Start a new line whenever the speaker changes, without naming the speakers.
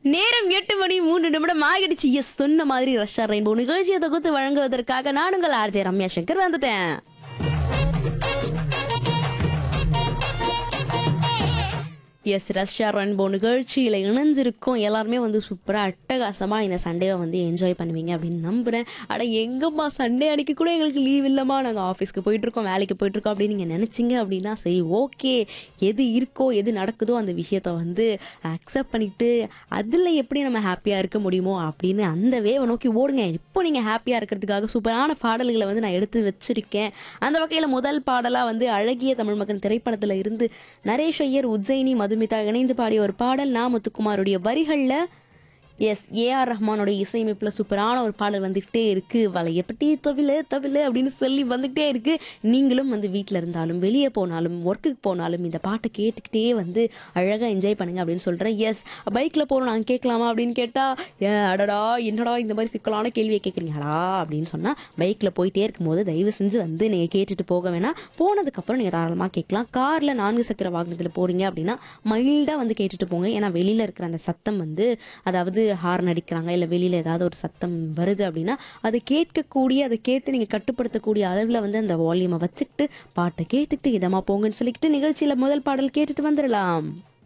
நேரம் எட்டு மணி மூணு நிமிடம் ஆகிடுச்சு எஸ் சொன்ன மாதிரி ரஷ்யா ரெயின்போ நிகழ்ச்சியை தொகுத்து வழங்குவதற்காக நான் உங்கள் ஆர்ஜே ரம்யா சங்கர் வந்துட்டேன் எஸ் ரஷ்யா ரெயின்போ நிகழ்ச்சியில் இணைஞ்சிருக்கோம் எல்லாருமே வந்து சூப்பராக அட்டகாசமாக இந்த சண்டேவை வந்து என்ஜாய் பண்ணுவீங்க அப்படின்னு நம்புகிறேன் அட எங்கம்மா சண்டே அன்னைக்கு கூட எங்களுக்கு லீவ் இல்லைம்மா நாங்கள் ஆஃபீஸ்க்கு போயிட்டுருக்கோம் வேலைக்கு போயிட்டுருக்கோம் அப்படின்னு நீங்கள் நினச்சிங்க அப்படின்னா சரி ஓகே எது இருக்கோ எது நடக்குதோ அந்த விஷயத்த வந்து அக்செப்ட் பண்ணிட்டு அதில் எப்படி நம்ம ஹாப்பியாக இருக்க முடியுமோ அப்படின்னு அந்த வேவை நோக்கி ஓடுங்க இப்போ நீங்கள் ஹாப்பியாக இருக்கிறதுக்காக சூப்பரான பாடல்களை வந்து நான் எடுத்து வச்சிருக்கேன் அந்த வகையில் முதல் பாடலாக வந்து அழகிய தமிழ் மகன் திரைப்படத்தில் இருந்து நரேஷ் ஐயர் உஜ்ஜயினி மதுமிதா இணைந்து பாடிய ஒரு பாடல் நா முத்துக்குமாருடைய வரிகளில் எஸ் ஏஆர் ரஹ்மானோட இசையமைப்பில் சூப்பரான ஒரு பாடல் வந்துக்கிட்டே இருக்கு வலைய பட்டி தவில தவில அப்படின்னு சொல்லி வந்துக்கிட்டே இருக்கு நீங்களும் வந்து வீட்டில் இருந்தாலும் வெளியே போனாலும் ஒர்க்குக்கு போனாலும் இந்த பாட்டை கேட்டுக்கிட்டே வந்து அழகாக என்ஜாய் பண்ணுங்க அப்படின்னு சொல்கிறேன் எஸ் பைக்கில் போகிறோம் நாங்கள் கேட்கலாமா அப்படின்னு கேட்டால் ஏ அடடா என்னடா இந்த மாதிரி சிக்கலான கேள்வியை கேட்குறீங்களா அப்படின்னு சொன்னால் பைக்கில் போயிட்டே இருக்கும்போது தயவு செஞ்சு வந்து நீங்கள் கேட்டுட்டு போக வேணாம் போனதுக்கப்புறம் நீங்கள் தாராளமாக கேட்கலாம் காரில் நான்கு சக்கர வாகனத்தில் போகிறீங்க அப்படின்னா மைல்டாக வந்து கேட்டுட்டு போங்க ஏன்னா வெளியில் இருக்கிற அந்த சத்தம் வந்து அதாவது ஹார்ன் அடிக்கிறாங்க இல்லை வெளியில் ஏதாவது ஒரு சத்தம் வருது அப்படின்னா அதை கேட்கக்கூடிய அதை கேட்டு நீங்கள் கட்டுப்படுத்தக்கூடிய அளவில் வந்து அந்த வால்யூமை வச்சுக்கிட்டு பாட்டை கேட்டுக்கிட்டு இதமாக போங்கன்னு சொல்லிக்கிட்டு நிகழ்ச்சியில் முதல் பாடல் கேட்டுட்டு வந்துடலாம்